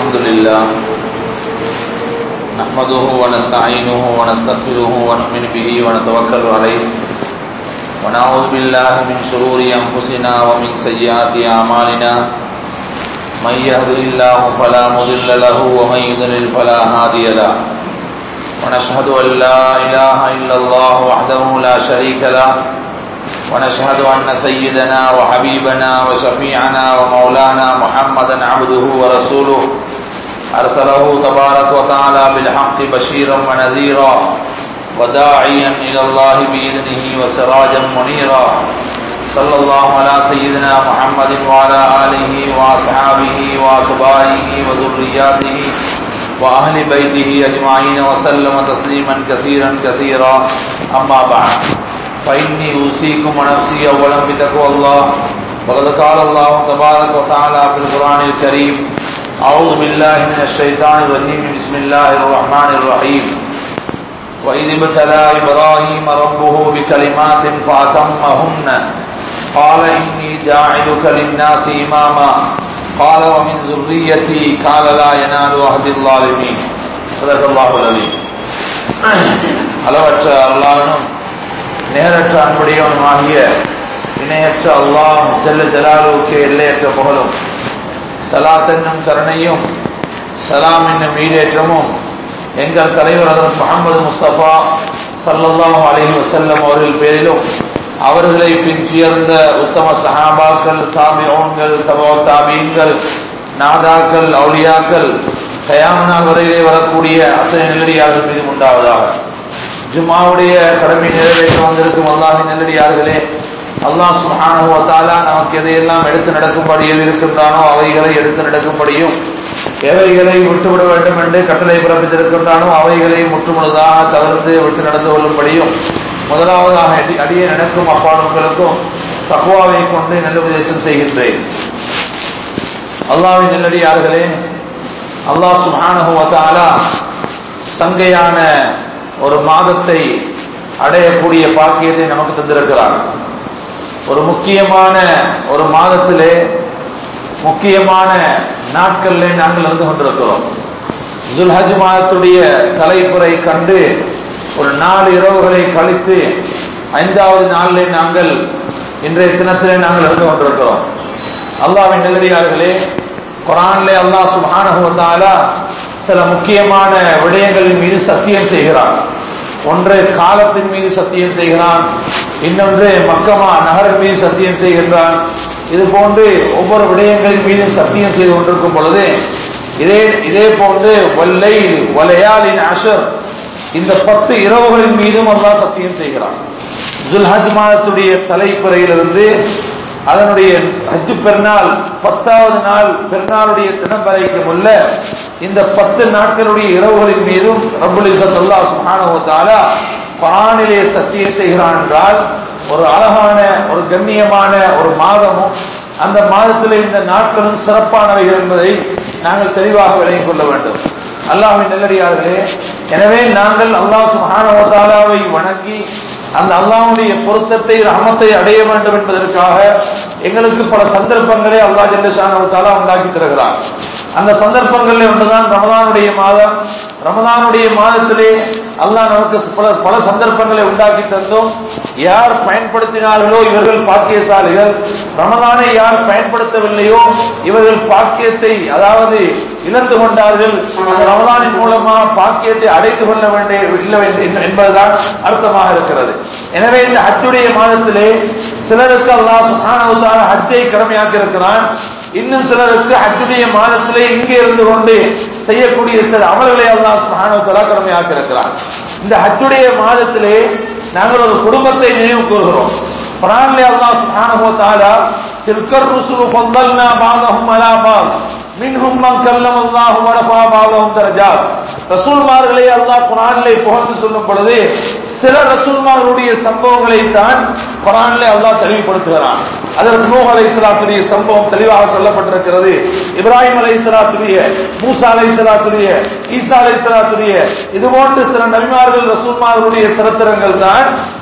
الحمد لله نحمده ونستعينه ونستغفره ونؤمن به ونتوكل عليه ونعوذ بالله من شرور أنفسنا ومن سيئات أعمالنا من يهد الله فلا مضل له ومن يضلل فلا هادي له ونشهد أن لا إله إلا الله وحده لا شريك له ونشهد أن سيدنا وحبيبنا وشفيعنا ومولانا محمدا عبده ورسوله أرسله تبارك وتعالى بالحق بشيرا ونذيرا وداعيا إلى الله بإذنه وسراجا منيرا صلى الله على سيدنا محمد وعلى آله وأصحابه وأتباعه وذرياته وأهل بيته أجمعين وسلم تسليما كثيرا كثيرا أما بعد فإني أوصيكم ونفسي أولا بتقوى الله وقد قال الله تبارك وتعالى في القرآن الكريم أعوذ بالله من الشيطان الرجيم بسم الله الرحمن الرحيم وإذ ابتلى إبراهيم ربه بكلمات فأتمهن قال إني جاعلك للناس إماما قال ومن ذريتي قال لا ينال عهد الظالمين صدق الله العظيم அளவற்ற அல்லாஹனும் நேரற்ற அன்புடையவனுமாகிய இணையற்ற அல்லாஹ் ஜல்ல ஜலாலுவுக்கு எல்லையற்ற புகழும் சலாத் என்னும் கருணையும் சலாம் என்னும் ஈடேற்றமும் எங்கள் தலைவர் அதன் முகமது முஸ்தபா சல்லல்லாஹு அலைஹி வசல்லம் அவர்கள் பேரிலும் அவர்களை பின்துயர்ந்த உத்தம சஹாபாக்கள் தாபியோன்கள் தபோ தாபீன்கள் நாதாக்கள் அவுலியாக்கள் கயாமனால் வரையிலே வரக்கூடிய அத்தனை நெல்லடியார்கள் மீது உண்டாவதாக ஜுமாவுடைய கடமை நிறைவேற்ற வந்திருக்கும் அல்லாஹின் நெல்லடியார்களே அல்லாஹ் சுஹானுவத்தாலா நமக்கு எதையெல்லாம் எடுத்து நடக்கும்படியில் இருக்கின்றானோ அவைகளை எடுத்து நடக்கும்படியும் எவைகளை விட்டுவிட வேண்டும் என்று கட்டளை பிறப்பித்திருக்கின்றானோ அவைகளை முற்றுமுழுதாக தவிர்த்து விட்டு நடந்து கொள்ளும்படியும் முதலாவதாக அடியே நடக்கும் அப்பாடுகளுக்கும் தக்குவாவை கொண்டு நல்லுபதேசம் செய்கின்றேன் அல்லாவின் நெல்லடியார்களே அல்லாஹ் சுஹானுவத்தாலா சங்கையான ஒரு மாதத்தை அடையக்கூடிய பாக்கியத்தை நமக்கு தந்திருக்கிறார் ஒரு முக்கியமான ஒரு மாதத்திலே முக்கியமான நாட்கள்ல நாங்கள் இருந்து கொண்டிருக்கிறோம் துல்ஹஜ் மாதத்துடைய தலைப்புரை கண்டு ஒரு நாலு இரவுகளை கழித்து ஐந்தாவது நாளிலே நாங்கள் இன்றைய தினத்திலே நாங்கள் இருந்து கொண்டிருக்கிறோம் அல்லாவின் நிலடியார்களே குரான்லே அல்லாஹ் சுபானுவத்தாலா சில முக்கியமான விடயங்களின் மீது சத்தியம் செய்கிறான் ஒன்று காலத்தின் மீது சத்தியம் செய்கிறான் இன்னொன்று மக்கமா நகரின் மீது சத்தியம் செய்கின்றான் இது போன்று ஒவ்வொரு விடயங்களின் மீதும் சத்தியம் செய்து கொண்டிருக்கும் பொழுது இதே இதே போன்று வல்லை வலையாலின் அஷர் இந்த பத்து இரவுகளின் மீதும் அல்லாஹ் சத்தியம் செய்கிறான் ஜுல்ஹஜ் மாதத்துடைய தலைப்புறையிலிருந்து அதனுடைய ஹஜ்ஜு பெருநாள் பத்தாவது நாள் பெருநாளுடைய தினம் வரைக்கும் உள்ள இந்த பத்து நாட்களுடைய இரவுகளின் மீதும் ரபுல் இசத் அல்லா சுஹானுவத்தாலா குரானிலே சத்தியம் செய்கிறான் என்றால் ஒரு அழகான ஒரு கண்ணியமான ஒரு மாதமும் அந்த மாதத்தில் இந்த நாட்களும் சிறப்பானவைகள் என்பதை நாங்கள் தெளிவாக விளங்கிக் கொள்ள வேண்டும் அல்லாஹின் நெல்லடியார்களே எனவே நாங்கள் அல்லாஹ் சுஹானவத்தாலாவை வணங்கி அந்த அல்லாவுடைய பொருத்தத்தை ரஹமத்தை அடைய வேண்டும் என்பதற்காக எங்களுக்கு பல சந்தர்ப்பங்களை அல்லா ஜல்லஷானவத்தாலா உண்டாக்கி தருகிறார் அந்த சந்தர்ப்பங்களில் ஒன்றுதான் ரமதானுடைய மாதம் ரமதானுடைய மாதத்திலே அல்லாஹ் நமக்கு பல பல சந்தர்ப்பங்களை உண்டாக்கி தந்தோம் யார் பயன்படுத்தினார்களோ இவர்கள் பாக்கியசாலிகள் ரமதானை யார் பயன்படுத்தவில்லையோ இவர்கள் பாக்கியத்தை அதாவது இழந்து கொண்டார்கள் ரமதானின் மூலமாக பாக்கியத்தை அடைத்து கொள்ள வேண்டிய இல்லை என்பதுதான் அர்த்தமாக இருக்கிறது எனவே இந்த ஹஜ்ஜுடைய மாதத்திலே சிலருக்கு அல்லாஹ் சுஹானவுத்தான ஹஜ்ஜை கடமையாக்கி இருக்கிறான் இன்னும் சிலருக்கு ஹஜ்ஜுடைய மாதத்திலே இங்கே இருந்து கொண்டு செய்யக்கூடிய சில அமல்களை அல்லாஹ் சுஹானவுத்தாலா கடமையாக்கி இருக்கிறான் இந்த ஹஜ்ஜுடைய மாதத்திலே நாங்கள் ஒரு குடும்பத்தை நினைவு கூறுகிறோம் குரான்லே அல்லாஹ் சுப்ஹானஹு தில்கர் ருசுலு ஃபضلنا بعضهم على بعض மின்ஹும் மன் கல்லம் அல்லாஹ் வரஃபா பாதஹும் தரஜாத் ரசூல்மார்களை அல்லாஹ் குரானிலே புகழ்ந்து சொல்லும் பொழுது சில ரசூல்மார்களுடைய சம்பவங்களை தான் குரானிலே அல்லாஹ் தெளிவுபடுத்துகிறான் அதற்கு நூஹ் அலைஹிஸ்ஸலாத்துடைய சம்பவம் தெளிவாக சொல்லப்பட்டிருக்கிறது இப்ராஹிம் அலைஹிஸ்ஸலாத்துடைய மூசா அலைஹிஸ்ஸலாத்துடைய ஈசா அலைஹிஸ்ஸலாத்துடைய இது போன்று சில நபிமார்கள் ரசூல்மார்களுடைய சரித்திரங்கள் தான்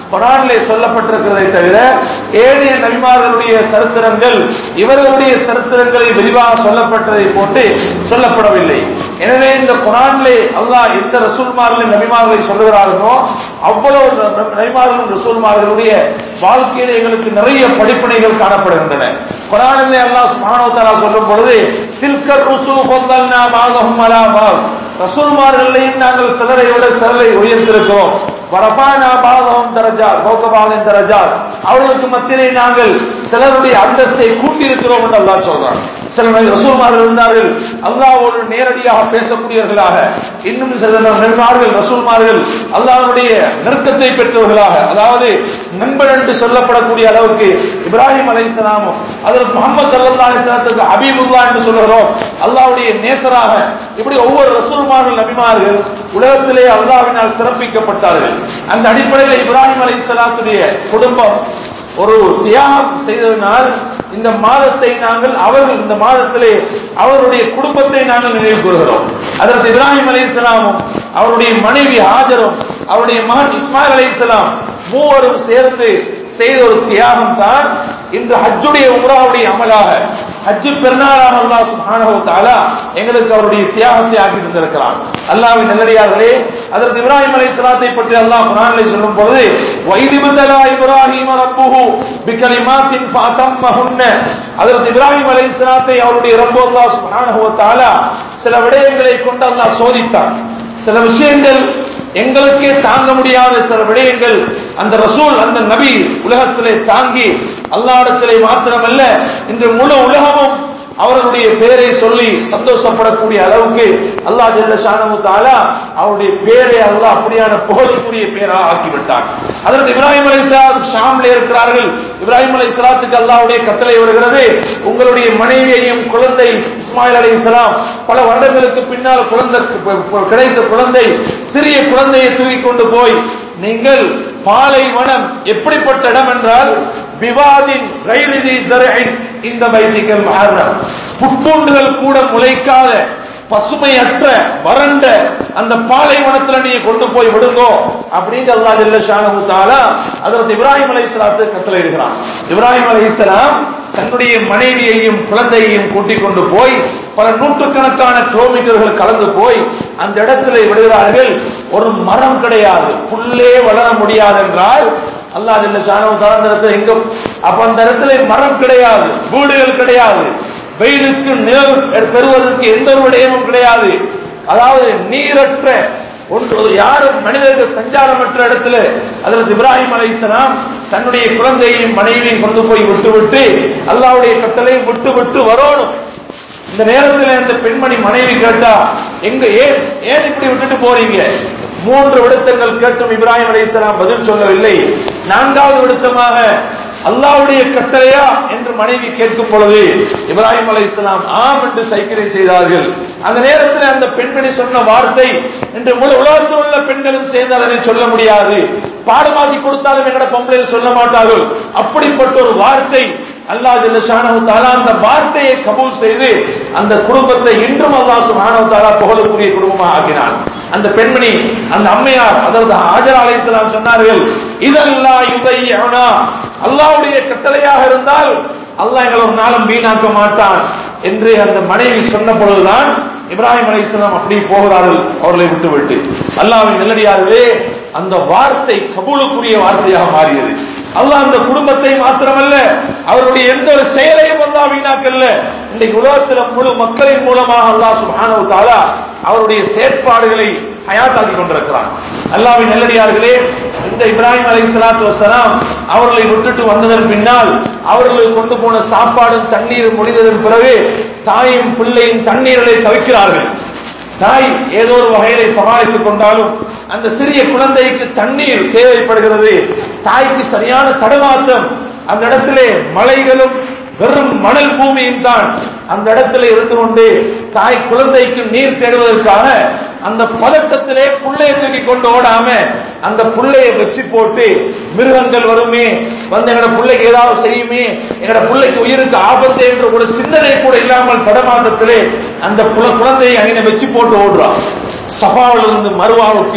குரானிலே சொல்லப்பட்டிருக்கிறதை தவிர ஏனைய நபிமார்களுடைய சரித்திரங்கள் இவர்களுடைய சரித்திரங்களை விரிவாக சொல்லப்பட்டதை போட்டு சொல்லப்படவில்லை எனவே இந்த குரானிலே அல்லாஹ் எந்த ரசூல்மார்களின் நபிமார்களை சொல்லுகிறார்களோ அவ்வளவு ந- நபிமார்களும் ரசூல்மார்களுடைய வாழ்க்கையில எங்களுக்கு நிறைய படிப்பினைகள் காணப்படுகின்றன குரானிலே அல்லாஹ் சுப்ஹானஹு வ தஆலா சொல்லும் பொழுது தில்கர் ருசுல் ஃபضلنا بعضهم على بعض ரசூல்மார்களையும் நாங்கள் சிலரை விட சிலரை உயர்த்திருக்கிறோம் வரபானா பாதகம் தரஜா கௌகபாலின் தரஜா அவர்களுக்கு மத்தியிலே நாங்கள் சிலருடைய அந்தஸ்தை கூட்டியிருக்கிறோம் என்று அல்லாஹ் சொல்றான் சில ரசூல்மார்கள் இருந்தார்கள் அல்லாஹ்வோடு நேரடியாக பேசக்கூடியவர்களாக இன்னும் சில நண்பர்கள் ரசூல்மார்கள் அல்லாஹ்வுடைய நெருக்கத்தை பெற்றவர்களாக அதாவது நண்பன் என்று சொல்லப்படக்கூடிய அளவுக்கு இப்ராஹிம் அலைஹிஸ்ஸலாமும் அதற்கு முகமது ஸல்லல்லாஹு அலைஹி வஸல்லத்துக்கு ஹபீபுல்லா என்று சொல்கிறோம் அல்லாஹ்வுடைய நேசராக இப்படி ஒவ்வொரு ரசூல்மார்கள் நபிமார்கள் உலகத்திலே அல்லாஹ்வினால் சிறப்பிக்கப்பட்டார்கள் அந்த அடிப்படையில் இப்ராஹிம் அலைஹிஸ்ஸலாத்துடைய குடும்பம் ஒரு தியாகம் செய்ததனால் இந்த மாதத்தை நாங்கள் அவர்கள் இந்த மாதத்திலே அவருடைய குடும்பத்தை நாங்கள் நினைவு கூறுகிறோம் அதற்கு இப்ராஹிம் அலைஹிஸ்ஸலாமும் அவருடைய மனைவி ஹாஜரும் அவருடைய மகன் இஸ்மாயில் அலைஹிஸ்ஸலாம் மூவரும் சேர்ந்து செய்த ஒரு தியாகம் தான் இன்று ஹஜ்ஜுடைய உம்ராவுடைய அமலாக ஹஜ்ஜு பெருநாளாக அல்லாஹ் சுப்ஹானஹு வ தஆலா எங்களுக்கு அவருடைய தியாகத்தை ஆக்கி தந்திருக்கிறான் அல்லாஹ்வின் நல்லடியார்களே அதற்கு இப்ராஹிம் அலைஹிஸ்ஸலாத்தை பற்றி அல்லாஹ் குர்ஆனிலே சொல்லும் பொழுது வைதிபதலா இப்ராஹிம ரப்புஹு பிகலிமாத்தின் ஃபஅதம்மஹுன்ன அதற்கு இப்ராஹிம் அலைஹிஸ்ஸலாத்தை அவருடைய ரப்பு அல்லாஹ் சுப்ஹானஹு வ தஆலா சில விடயங்களை கொண்டு அல்லாஹ் சோதித்தான் சில விஷயங்கள் எங்களுக்கே தாங்க முடியாத சில விடயங்கள் அந்த ரசூல் அந்த நபி உலகத்திலே தாங்கி அல்லாடத்திலே மாத்திரமல்ல இன்று முழு உலகமும் அவர்களுடைய பெயரை சொல்லி சந்தோஷப்படக்கூடிய அளவுக்கு அல்லாஹ் ஜல்ல ஷானஹு தஆலா அவருடைய பெயரை அல்லாஹ் அப்படியான புகழுக்குரிய பெயராக ஆக்கிவிட்டான் அதற்கு இப்ராஹிம் அலைஹிஸ்ஸலாம் ஷாம்ல இருக்கிறார்கள் இப்ராஹிம் அலைஹிஸ்ஸலாத்துக்கு அல்லாஹ்வுடைய கட்டளை வருகிறது உங்களுடைய மனைவியையும் குழந்தை இஸ்மாயில் அலைஹிஸ்ஸலாம் பல வருடங்களுக்கு பின்னால் குழந்தை கிடைத்த குழந்தை சிறிய குழந்தையை தூக்கி கொண்டு போய் நீங்கள் பாலைவனம் எப்படிப்பட்ட இடம் என்றால் விவாதின் கைரிதி ஜரஇன் இந்த வைதிகள் மாறும் புட்பூண்டுகள் கூட முளைக்காத பசுமையற்ற வறண்ட அந்த பாலைவனத்துல நீங்க கொண்டு போய் விடுங்கோ அப்படின்னு அல்லாஹ் ஜல்ல ஷானஹு தஆலா ஹஜ்ரத் இப்ராஹிம் அலைஹிஸ்ஸலாத்துக்கு கட்டளை இடுகிறான் இப்ராஹிம் அலைஹிஸ்ஸலாம் தன்னுடைய மனைவியையும் குழந்தையையும் கூட்டிக் கொண்டு போய் பல நூற்றுக்கணக்கான கிலோமீட்டர்கள் கலந்து போய் அந்த இடத்துல விடுகிறார்கள் ஒரு மரம் கிடையாது புல்லே வளர முடியாது என்றால் அல்லாஹ் ஜல்ல ஷானஹு தஆலா அந்த இடத்துல எங்க அப்ப அந்த இடத்துல மரம் கிடையாது வீடுகள் கிடையாது வெயிலுக்கு நிழல் பெறுவதற்கு எந்த ஒரு விடயமும் கிடையாது அதாவது நீரற்ற ஒன்று யாரும் மனிதர்கள் சஞ்சாரமற்ற இடத்துல அதில் இப்ராஹிம் அலைஹிஸ்ஸலாம் தன்னுடைய குழந்தையையும் மனைவியையும் கொண்டு போய் விட்டுவிட்டு அல்லாஹ்வுடைய கட்டளையும் விட்டு விட்டு வரணும் இந்த நேரத்தில் இந்த பெண்மணி மனைவி கேட்டா எங்க ஏன் ஏன் இப்படி விட்டுட்டு போறீங்க மூன்று விடுத்தங்கள் கேட்டும் இப்ராஹிம் அலைஹிஸ்ஸலாம் பதில் சொல்லவில்லை நான்காவது விடுத்தமாக அல்லாஹ்வுடைய கட்டளையா என்று மனைவி கேட்கும் பொழுது இப்ராஹிம் அலைஹிஸ்ஸலாம் ஆம் என்று சைக்கிளை செய்தார்கள் அந்த நேரத்தில் அந்த பெண்மணி சொன்ன வார்த்தை இன்று முழு உலகத்தில் உள்ள பெண்களும் சேர்ந்து அதனை சொல்ல முடியாது பாடமாக்கி கொடுத்தாலும் எங்கட பொம்பளையில் சொல்ல மாட்டார்கள் அப்படிப்பட்ட ஒரு வார்த்தை அல்லாஹ் ஜல்ல ஷானஹு தஆலா அந்த வார்த்தையை கபூல் செய்து அந்த குடும்பத்தை இன்றும் அல்லாஹ் சுப்ஹானஹு தஆலா புகழுக்குரிய குடும்பமாக ஆக்கினான் அந்த பெண்மணி அந்த அம்மையார் அதாவது ஹாஜர் அலைஹிஸ்ஸலாம் சொன்னார்கள் இதெல்லாம் யுதையனா அல்லாஹ்வுடைய கட்டளையாக இருந்தால் அல்லாஹ் எங்களை ஒரு நாளும் வீணாக்க மாட்டான் என்று அந்த மனைவி சொன்ன பொழுதுதான் இப்ராஹிம் அலைஹிஸ்ஸலாம் அப்படி போகிறார்கள் அவர்களை விட்டு விட்டு அல்லாஹ்வின் நல்லடியார்களே அந்த வார்த்தை கபூலுக்குரிய வார்த்தையாக மாறியது அல்லாஹ் அந்த குடும்பத்தை மாத்திரமல்ல அவருடைய எந்த ஒரு செயலையும் அல்லாஹ் வீணாக்கல்ல இன்றைக்கு உலகத்தில் முழு மக்களின் மூலமாக அல்லாஹ் சுப்ஹானஹு தஆலா அவருடைய செயற்பாடுகளை ஹயாத்தாக்கி கொண்டிருக்கிறான் அல்லாஹ்வின் நல்லடியார்களே இந்த இப்ராஹிம் அலைஹிஸ்ஸலாத்து வஸலாம் அவர்களை விட்டுட்டு வந்ததன் பின்னால் அவர்களுக்கு கொண்டு போன சாப்பாடும் தண்ணீரும் முடிந்ததன் பிறகு தாயும் பிள்ளையும் தண்ணீர்களை தவிக்கிறார்கள் தாய் ஏதோ ஒரு வகையிலே சமாளித்துக் கொண்டாலும் அந்த சிறிய குழந்தைக்கு தண்ணீர் தேவைப்படுகிறது தாய்க்கு சரியான தடுமாற்றம் அந்த இடத்திலே மலைகளும் வெறும் மணல் பூமியும் தான் அந்த இடத்துல இருந்து கொண்டு தாய் குழந்தைக்கு நீர் தேடுவதற்காக அந்த பதட்டத்திலே புள்ளையை தூக்கி கொண்டு ஓடாம அந்த புள்ளையை வச்சு போட்டு மிருகங்கள் வருமே வந்து எங்கட பிள்ளைக்கு ஏதாவது செய்யுமே எங்கட பிள்ளைக்கு உயிருக்கு ஆபத்து என்ற ஒரு சிந்தனை கூட இல்லாமல் தடமாற்றத்திலே அந்த புல- குழந்தையை அங்கே வச்சு போட்டு ஓடுறான் சபாவிலிருந்து மருவாவுக்கு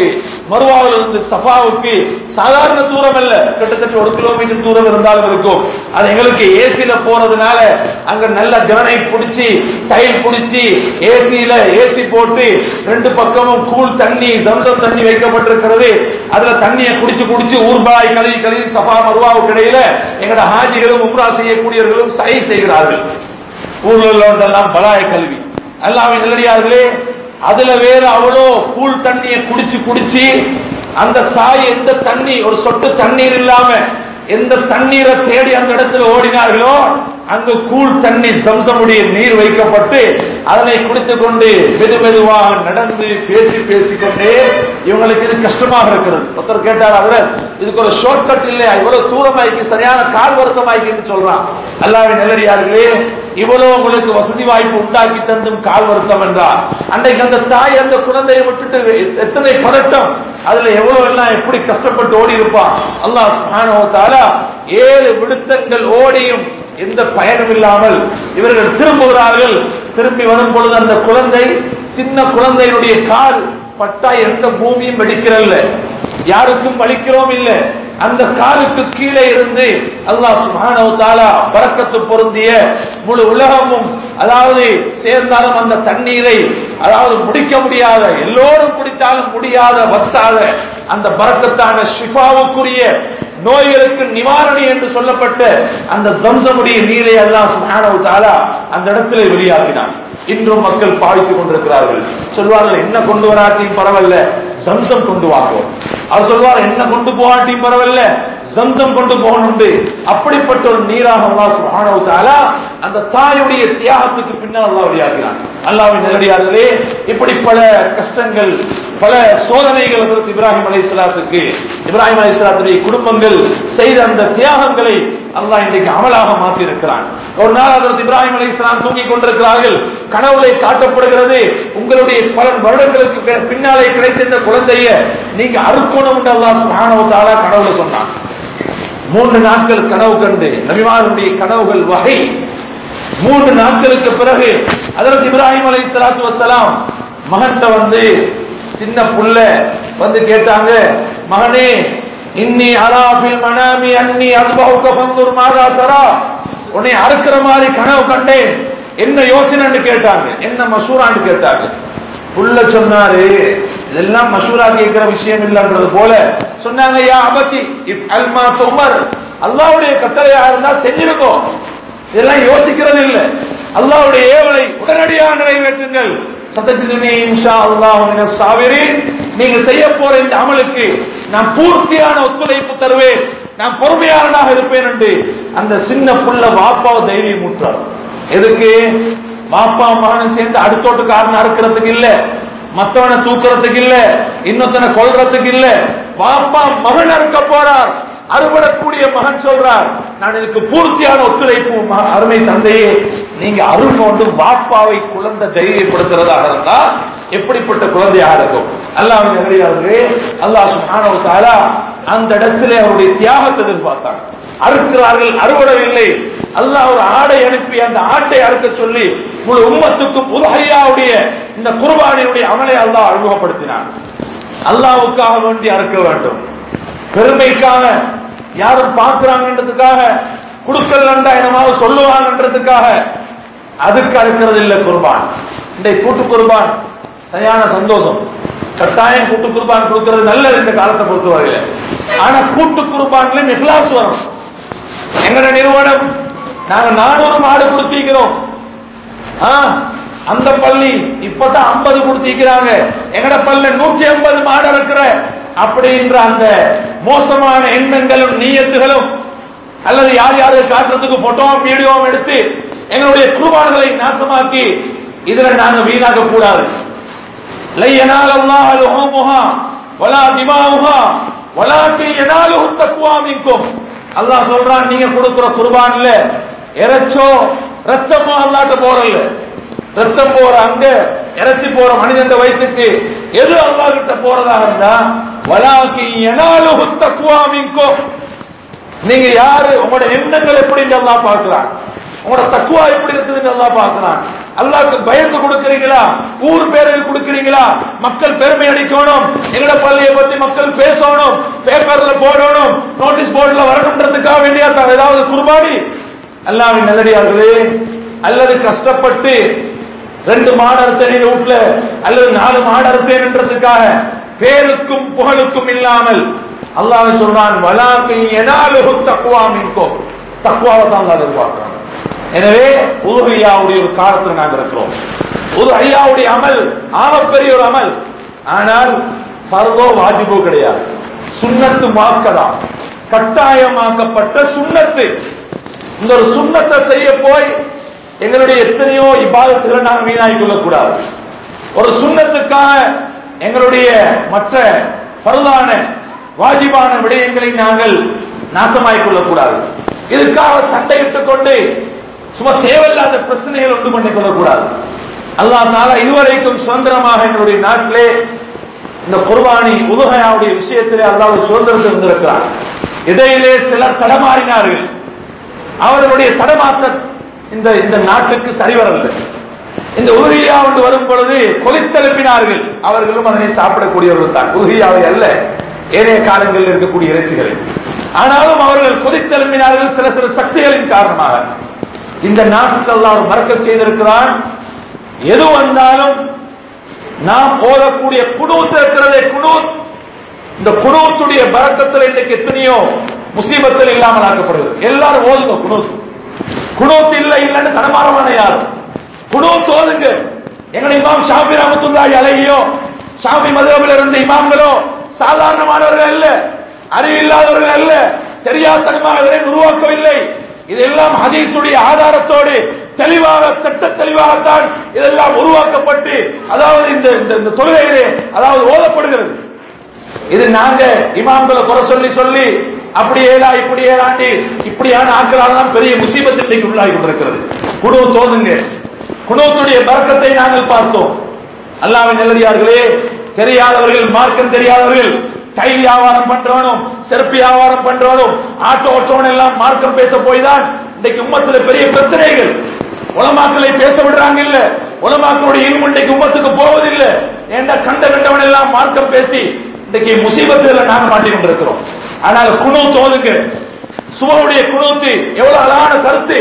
மருவாவில் இருந்து சஃபாவுக்கு சாதாரண தூரம் அல்ல கிட்டத்தட்ட ஒரு கிலோமீட்டர் தூரம் இருந்தாலும் இருக்கும் அது எங்களுக்கு ஏசில போறதுனால அங்க நல்ல கிரனைட் பிடிச்சி டைல் பிடிச்சி ஏசியில ஏசி போட்டு ரெண்டு பக்கமும் கூல் தண்ணி தம்சம் தண்ணி வைக்கப்பட்டிருக்கிறது அதுல தண்ணியை குடிச்சு குடிச்சு ஊர்பாய் கழுவி கழுவி சஃபா மருவாவுக்கு இடையில எங்கட ஹாஜிகளும் உம்ரா செய்யக்கூடியவர்களும் சை செய்கிறார்கள் ஊர்ல உள்ளவன்றெல்லாம் பலாய கல்வி அல்லாமே நல்லடியார்களே அதுல வேற அவ்வளோ கூழ் தண்ணியை குடிச்சு குடிச்சு அந்த தாய் எந்த தண்ணி ஒரு சொட்டு தண்ணீர் இல்லாம எந்த தண்ணீரை தேடி அந்த இடத்துல ஓடினார்களோ அங்கு கூழ் தண்ணி சம்சமுடைய நீர் வைக்கப்பட்டு அதனை குடித்துக் கொண்டு மெது மெதுவாக நடந்து பேசி பேசிக்கொண்டே இவங்களுக்கு இது கஷ்டமாக இருக்கிறது ஒருத்தர் கேட்டார் அவர் இதுக்கு ஒரு ஷார்ட் கட் இல்லையா இவ்வளவு தூரமாய்க்கு சரியான கால் வருத்தமாய்க்குன்னு சொல்றான் அல்லாவே நல்லடியார்களே இவ்வளவு உங்களுக்கு வசதி வாய்ப்பு உண்டாக்கி தந்தும் கால் வருத்தம் என்றார் அன்றைக்கு அந்த தாய் அந்த குழந்தையை விட்டுட்டு எத்தனை பதட்டம் அதுல எவ்வளவு எல்லாம் எப்படி கஷ்டப்பட்டு ஓடி இருப்பான் அல்லாஹ் சுப்ஹானஹு வ தஆலா ஏழு விடுத்தங்கள் ஓடியும் எந்த பயனும் இல்லாமல் இவர்கள் திரும்புகிறார்கள் திரும்பி வரும் பொழுது அந்த குழந்தை சின்ன குழந்தையினுடைய கால் பட்டா எந்த பூமியும் வெடிக்கிறல்ல யாருக்கும் வலிக்கிறோம் இல்ல அந்த காலுக்கு கீழே இருந்து அல்லாஹ் சுப்ஹானஹு தஆலா பரக்கத்து பொருந்திய முழு உலகமும் அதாவது சேர்ந்தாலும் அந்த தண்ணீரை அதாவது முடிக்க முடியாத எல்லோரும் குடித்தாலும் முடியாத வத்தாத அந்த பரக்கத்தான ஷிஃபாவுக்குரிய நோய்களுக்கு நிவாரணி என்று சொல்லப்பட்ட அந்த ஜம்சமுடைய நீரை அல்லாஹ் சுப்ஹானஹு தஆலா அந்த இடத்திலே வெளியாக்கினான் இன்றும் மக்கள் பாவித்துக் கொண்டிருக்கிறார்கள் சொல்வார்கள் என்ன கொண்டு வராட்டியும் பரவாயில்ல சம்சம் கொண்டு வாங்குவோம் அவர் சொல்வார் என்ன கொண்டு போகாட்டியும் பரவாயில்ல சம்சம் கொண்டு போகணுண்டு அப்படிப்பட்ட ஒரு நீராக அல்லாஹ் சுப்ஹானஹு தஆலா அந்த தாயுடைய தியாகத்துக்கு பின்னால் அல்லாஹ் வெளியாகிறான் அல்லாஹ்வின் நல்லடியார்களே இப்படி பல கஷ்டங்கள் பல சோதனைகள் ஹஜ்ரத் இப்ராஹிம் அலைஹிஸ்ஸலாத்துக்கு இப்ராஹிம் அலைஹிஸ்ஸலாத்துடைய குடும்பங்கள் செய்த அந்த தியாகங்களை அல்லாஹ் இன்றைக்கு அமலாக மாற்றி இருக்கிறான் ஒரு நாள் ஹஜ்ரத் இப்ராஹிம் அலைஹிஸ்ஸலாம் தூங்கிக் கொண்டிருக்கிறார்கள் கனவுலை காட்டப்படுகிறது உங்களுடைய பல வருடங்களுக்கு பி- பின்னாலே கிடைத்த இந்த குழந்தைய நீங்க அறுக்கணும் என்று அல்லாஹ் சுப்ஹானஹு வ தஆலா கனவுல சொன்னான் மூன்று நாட்கள் கனவு கண்டு நபிமாருடைய கனவுகள் வகை மூன்று நாட்களுக்கு பிறகு அதற்கு இப்ராஹிம் அலை சலாத்து வசலாம் மகன்கிட்ட வந்து சின்ன புள்ள வந்து கேட்டாங்க மகனே இன்னி அலாபில் மனாமி அன்னி அன்பவுக்க பந்தூர் மாதா தரா உன்னை அறுக்கிற மாதிரி கனவு கண்டேன் என்ன யோசனைன்னு கேட்டாங்க என்ன மசூரான்னு கேட்டாங்க புள்ள சொன்னாரு இதெல்லாம் மசூரா கேட்கிற விஷயம் இல்லைன்றது போல சொன்னாங்க யா அபத்தி இப் அல்மா துமர் அல்லாவுடைய கட்டளையா இருந்தா செஞ்சிருக்கோம் இதெல்லாம் யோசிக்கிறது இல்லை அல்லாவுடைய ஏவலை உடனடியாக நிறைவேற்றுங்கள் சத்தத்திலே இன்ஷா அல்லாஹ் மினஸ் சாபிரீன் நீங்க செய்ய போற இந்த அமலுக்கு நான் பூர்த்தியான ஒத்துழைப்பு தருவேன் நான் பொறுமையாளனாக இருப்பேன் என்று அந்த சின்ன புள்ள வாப்பாவை தைரியம் ஊற்றார் எதுக்கு வாப்பா மகனும் சேர்ந்து அடுத்தோட்டுக்காரன் அறுக்கிறதுக்கு இல்ல மத்தவனை தூக்குறதுக்கு இல்ல இன்னொத்தனை கொல்றதுக்கு இல்ல வாப்பா மகன் அறுக்க போறார் அறுபடக்கூடிய மகன் சொல்றார் நான் இதுக்கு பூர்த்தியான ஒத்துழைப்பு ம- அருமை தந்தையே நீங்க அருள் கொண்டு வாப்பாவை குழந்தை தைரியப்படுத்துறதாக இருந்தா எப்படிப்பட்ட குழந்தையாக இருக்கும் அல்லாஹ் நகரியார்களே அல்லாஹ் சுப்ஹானஹு வ தஆலா அந்த இடத்திலே அவருடைய தியாகத்தை எதிர்பார்த்தாங்க அறுக்கிறார்கள் அறுவடவில்லை அல்லாஹ் ஒரு ஆடை அனுப்பி அந்த ஆட்டை அறுக்க சொல்லி முழு உம்மத்துக்கும் உலகையாவுடைய இந்த குர்பானியுடைய அமலை அல்லாஹ் அறிமுகப்படுத்தினான் அல்லாஹ்வுக்காக வேண்டி அறுக்க வேண்டும் பெருமைக்காக யாரும் பார்க்கிறாங்கன்றதுக்காக குடுக்கல் நண்டா என்னமாவது சொல்லுவாங்கன்றதுக்காக அதுக்கு அறுக்கிறது இல்லை குர்பான் இன்றைக்கு கூட்டு குர்பான் சரியான சந்தோஷம் கட்டாயம் கூட்டு குர்பான் கொடுக்கிறது நல்லது இந்த காலத்தை பொறுத்தவரையில ஆனா கூட்டு குர்பான்லயும் இஹ்லாஸ் வரும் எங்கட நிறுவனம் நாங்க நானூறு மாடு கொடுத்திருக்கிறோம் ஆ, அந்த பள்ளி இப்பதான் ஐம்பது கொடுத்திருக்கிறாங்க எங்கட பள்ளி நூற்றி ஐம்பது மாடு இருக்கிற அப்படின்ற அந்த மோசமான எண்ணங்களும் நீயத்துகளும் அல்லது யார் யாரு காட்டுறதுக்கு போட்டோவும் வீடியோவும் எடுத்து எங்களுடைய குருபான்களை நாசமாக்கி இதுல நாங்க வீணாக்க கூடாது லை யனால அல்லாஹ் லுஹூமுஹா வலா திமாவுஹா வலாக்கின் யனாலுஹு தக்வா மின்கும் அல்லாஹ் சொல்றான் நீங்க கொடுக்கிற குர்பான்ல இறைச்சோ ரத்தமோ அல்லாட்ட போறல ரத்தம் போற அங்க இறைச்சி போற மனிதன் வயிற்றுக்கு எது அல்லாஹ் கிட்ட போறதா இருந்தா வலாக்கின் யனாலுஹு தக்வா மின்கும் நீங்க யாரு உங்களோட எண்ணங்கள் எப்படி அல்லாஹ் பார்க்கிறான் உங்களோட தக்குவா எப்படி இருக்குதுன்னு அல்லாஹ் பார்க்கிறான் அல்லாஹ்க்கு பயந்து கொடுக்கிறீங்களா ஊர் பேருக்கு கொடுக்கிறீங்களா மக்கள் பெருமை அடிக்கணும் எங்கட பள்ளியை பத்தி மக்கள் பேசணும் பேப்பர்ல போடணும் நோட்டீஸ் போர்டுல வரணுன்றதுக்காக வேண்டிய ஏதாவது குர்பானி அல்லாவின் நல்லடியார்களே அல்லது கஷ்டப்பட்டு ரெண்டு மாடு அறுத்தேன் வீட்டுல அல்லது நாலு மாடு அறுத்தேன்ன்றதுக்காக பேருக்கும் புகழுக்கும் இல்லாமல் அல்லாஹ் சொல்றான் வலாக்கி எனாலுகு தக்குவா மீன்கோ தக்குவாவை தான் அல்லாஹ் எதிர்பார்க்கிறான் எனவே உதுஹையாவுடைய ஒரு காலத்தில் நாங்கள் இருக்கிறோம் உதுஹையாவுடைய அமல் ஆகப்பெரிய ஒரு அமல் ஆனால் ஃபர்தோ வாஜிபோ கிடையாது சுன்னத்து மாக்கதா கட்டாயமாக்கப்பட்ட சுன்னத்து இந்த ஒரு சுண்ணத்தை செய்ய போய் எங்களுடைய எத்தனையோ இபாதத்துகளை நாங்கள் வீணாக்கிக் கொள்ளக்கூடாது ஒரு சுண்ணத்துக்காக எங்களுடைய மற்ற பரலான வாஜிபான விடயங்களை நாங்கள் நாசமாக்கிக் கொள்ளக்கூடாது இதுக்காக சண்டையிட்டுக் கொண்டு சும்மா தேவையில்லாத பிரச்சனைகள் ஒன்று பண்ணிக் கொள்ளக்கூடாது அல்லாஹ் தாலா இதுவரைக்கும் சுதந்திரமாக எங்களுடைய நாட்டிலே இந்த குர்பானி உதுகையாவுடைய விஷயத்திலே அல்லாஹ் சுதந்திரத்தை இருந்திருக்கிறார் இடையிலே சிலர் தடமாறினார்கள் அவர்களுடைய தடமாற்ற இந்த இந்த நாட்டுக்கு சரிவரவில்லை இந்த உருகியா ஒன்று வரும் பொழுது கொலித்தெழுப்பினார்கள் அவர்களும் அதனை சாப்பிடக்கூடியவர்கள் தான் உருகியாவை அல்ல ஏனைய காலங்களில் இருக்கக்கூடிய இறைச்சிகளை ஆனாலும் அவர்கள் கொதித்தெழுப்பினார்கள் சில சில சக்திகளின் காரணமாக இந்த நாட்டுக்கு அல்லாஹ் ஒரு மறக்க செய்திருக்கிறான் எது வந்தாலும் நாம் ஓதக்கூடிய குனூத் இருக்கிறதே குனூத் இந்த குனூத்துடைய பறக்கத்தில் இன்றைக்கு எத்தனையோ முசீபத்தில் இல்லாமல் ஆக்கப்படுகிறது எல்லாரும் ஓதுங்க குனூத் குனூத் இல்ல இல்லன்னு தடமாறமான யாரும் குனூத் ஓதுங்க எங்களை இமாம் ஷாபி ரஹமத்துல்லாஹி அலைஹியோ ஷாபி மதுரபில் இருந்த இமாம்களோ சாதாரணமானவர்கள் அல்ல அறிவில்லாதவர்கள் அல்ல தெரியாதனமாக இதனை உருவாக்கவில்லை இதெல்லாம் ஹதீஸுடைய ஆதாரத்தோடு தெளிவாக திட்ட தெளிவாகத்தான் இதெல்லாம் உருவாக்கப்பட்டு அதாவது இந்த இந்த- இந்த தொழுகையிலே அதாவது ஓதப்படுகிறது இது நாங்க இமாம்களை குறை சொல்லி சொல்லி அப்படி ஏதா இப்படி ஏதாண்டி இப்படியான ஆக்களால் தான் பெரிய முசீபத் இன்றைக்கு உள்ளாகி கொண்டிருக்கிறது குணு தோதுங்க குணூத்துடைய பறக்கத்தை நாங்கள் பார்த்தோம் அல்லாவின் நல்லடியார்களே தெரியாதவர்கள் மார்க்கம் தெரியாதவர்கள் கை வியாபாரம் பண்றவனும் செருப்பு வியாபாரம் பண்றவனும் ஆட்டோ ஓட்டவன் எல்லாம் மார்க்கம் பேச போய் தான் இன்னைக்கு உம்மத்துல பெரிய பிரச்சனைகள் உலமாக்களை பேச விடுறாங்க இல்ல உலமாக்களுடைய இல்மு இன்னைக்கு உம்மத்துக்கு போவதில்லை ஏண்டா கண்ட கண்டவன் எல்லாம் மார்க்கம் பேசி இன்னைக்கு முசீபத்துல நாங்க மாட்டிக் கொண்டிருக்கிறோம் ஆனால் குணு தோதுங்க சுவனுடைய குணூத்து எவ்வளவு அழகான கருத்து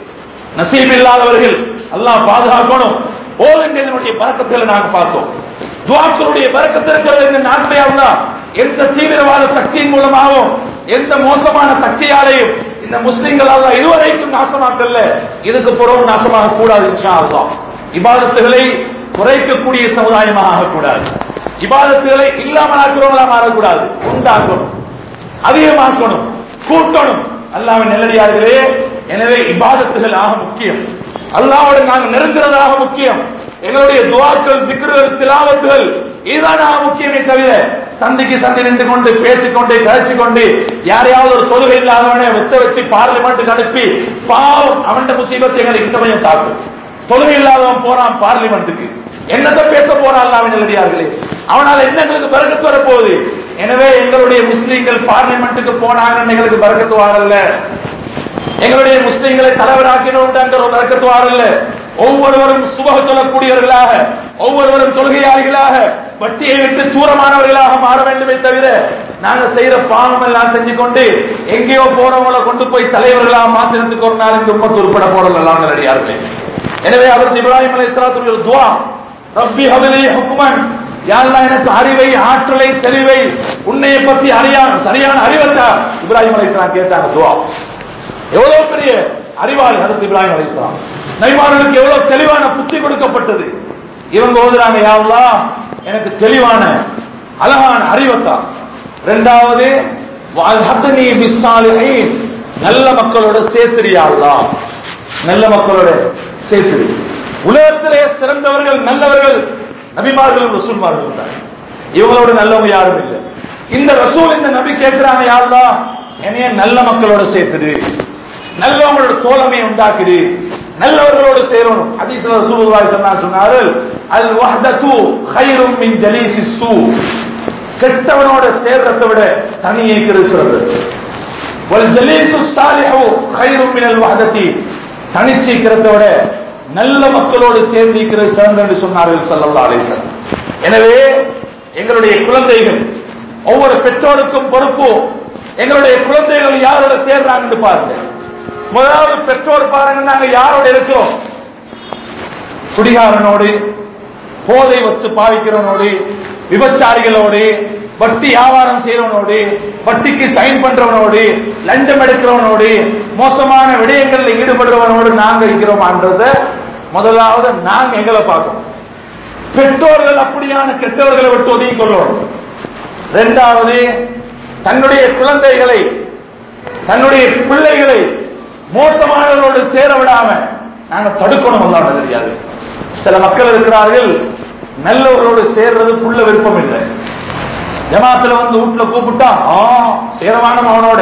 நசீப் இல்லாதவர்கள் அல்லாஹ் பாதுகாக்கணும் ஓதுங்க இதனுடைய பறக்கத்தில் நாங்க பார்த்தோம் துவாக்களுடைய பறக்கத்து இருக்கிறது இந்த நாட்டிலே அல்லாஹ் எந்த தீவிரவாத சக்தியின் மூலமாகவும் எந்த மோசமான சக்தியாலையும் இந்த முஸ்லிம்கள் அல்லாஹ் இதுவரைக்கும் நாசமாக்கல்ல இதுக்கு புறவும் நாசமாக கூடாது இன்ஷா அல்லாஹ் இபாதத்துகளை குறைக்கக்கூடிய சமுதாயமாக ஆகக்கூடாது இபாதத்துகளை இல்லாமலாக்குறவங்களா மாறக்கூடாது உண்டாக்கணும் அதிகமாக்கணும் கூட்டணும் அல்லாவின் நெல்லடியார்களே எனவே இபாதத்துகள் ஆக முக்கியம் அல்லாவோட நாங்கள் நெருங்குறதாக முக்கியம் எங்களுடைய துவாக்கள் சிக்கர்கள் திலாவத்துகள் இதுதான் ஆக முக்கியமே தவிர சந்திக்கு சந்தி நின்று கொண்டு பேசிக்கொண்டு கழிச்சு கொண்டு யாரையாவது ஒரு தொழுகை இல்லாதவனை வெத்த வச்சு பார்லிமெண்ட்டுக்கு அனுப்பி பாவம் அவன் முசீபத்தை எங்களுக்கு இந்த பையன் தாக்கும் தொழுகை இல்லாதவன் போறான் பார்லிமெண்ட்டுக்கு என்னத்தை பேச போறான் அல்லாவின் நல்லடியார்களே அவனால என்ன எங்களுக்கு பறக்கத்து வர போகுது எனவே எங்களுடைய முஸ்லீம்கள் பார்லிமெண்ட்டுக்கு போனாங்கன்னு எங்களுக்கு பறக்கத்து வரல எங்களுடைய முஸ்லீம்களை தலைவராக்கினோம்ன்ற ஒரு பறக்கத்து வரல ஒவ்வொருவரும் சுபக சொல்லக்கூடியவர்களாக ஒவ்வொருவரும் தொழுகையாளிகளாக வட்டியை விட்டு தூரமானவர்களாக மாற வேண்டுமே தவிர நாங்க செய்யற பாவம் எல்லாம் செஞ்சு கொண்டு எங்கேயோ போறவங்களை கொண்டு போய் தலைவர்களாக மாத்திரத்துக்கு ஒரு நாள் இந்த உம்மத்து உட்பட போறோம் எல்லாம் நல்லடியார்களே எனவே அவர் இப்ராஹிம் அலை இஸ்லாத்துடைய துவா ரப்பி ஹபிலி ஹுக்குமன் யாரெல்லாம் எனக்கு அறிவை ஆற்றலை தெளிவை உன்னைய பத்தி அறியான சரியான அறிவத்தா இப்ராஹிம் அலை இஸ்லாம் கேட்டாங்க துவா எவ்வளவு பெரிய அறிவாளி ஹதரத் இப்ராஹிம் அலை இஸ்லாம் நபிமார்களுக்கு எவ்வளவு தெளிவான புத்தி கொடுக்கப்பட்டது இவங்க ஓதுறாங்க யா அல்லாஹ் எனக்கு தெளிவான அழகான அறிவத்தா இரண்டாவது வஅல்ஹக்னி பிஸ்ஸாலிஹீன் நல்ல மக்களோட சேர்த்திரியா அல்லாஹ் நல்ல மக்களோட சேர்த்து உலகத்திலே சிறந்தவர்கள் நல்லவர்கள் நபிமார்கள் ரசூல்மார்கள் தான் இவங்களோட நல்லவங்க யாரும் இல்லை இந்த ரசூல் இந்த நபி கேட்கிறாங்க யாருதா என்னைய நல்ல மக்களோட சேர்த்துடு நல்லவங்களோட தோழமையை உண்டாக்குது நல்லவர்களோடு சேரணும் ஹதீஸ்ல ரசூலுல்லாஹி ஸல்லல்லாஹு அலைஹி சொன்னார்கள் அல் வஹ்தத்து கைரும் மின் ஜலீசி சூ கெட்டவனோட சேர்றதை விட தனியே இருக்கிறது வல் ஜலீசு சாலிஹு கைரும் மினல் வஹ்தத்தி தனிச்சிக்கிறத விட நல்ல மக்களோடு சேர்ந்து இருக்கிறது சிறந்த என்று சொன்னார்கள் ஸல்லல்லாஹு அலைஹி வஸல்லம் எனவே எங்களுடைய குழந்தைகள் ஒவ்வொரு பெற்றோருக்கும் பொறுப்பு எங்களுடைய குழந்தைகள் யாரோட சேர்றாங்கன்னு பாருங்க முதலாவது பெற்றோர் பாருங்க நாங்க யாரோட இருக்கிறோம் குடிகாரனோடு போதை வஸ்து பாவிக்கிறவனோடு விபச்சாரிகளோடு வட்டி வியாபாரம் செய்யறவனோடு வட்டிக்கு சைன் பண்றவனோடு லஞ்சம் எடுக்கிறவனோடு மோசமான விடயங்களில் ஈடுபடுறவனோடு நாங்க இருக்கிறோமான்றத முதலாவது நாங்க எங்களை பார்க்கணும் பெற்றோர்கள் அப்படியான கெட்டவர்களை விட்டு ஒதுங்கிக் கொள்ளணும் இரண்டாவது தன்னுடைய குழந்தைகளை தன்னுடைய பிள்ளைகளை மோசமானவர்களோடு சேர விடாம நாங்க தடுக்கணும் அல்லாஹ் தெரியாது சில மக்கள் இருக்கிறார்கள் நல்லவர்களோடு சேர்றது புள்ள விருப்பம் இல்லை ஜமாத்துல வந்து வீட்டுல கூப்பிட்டா ஆ சேரவானம் அவனோட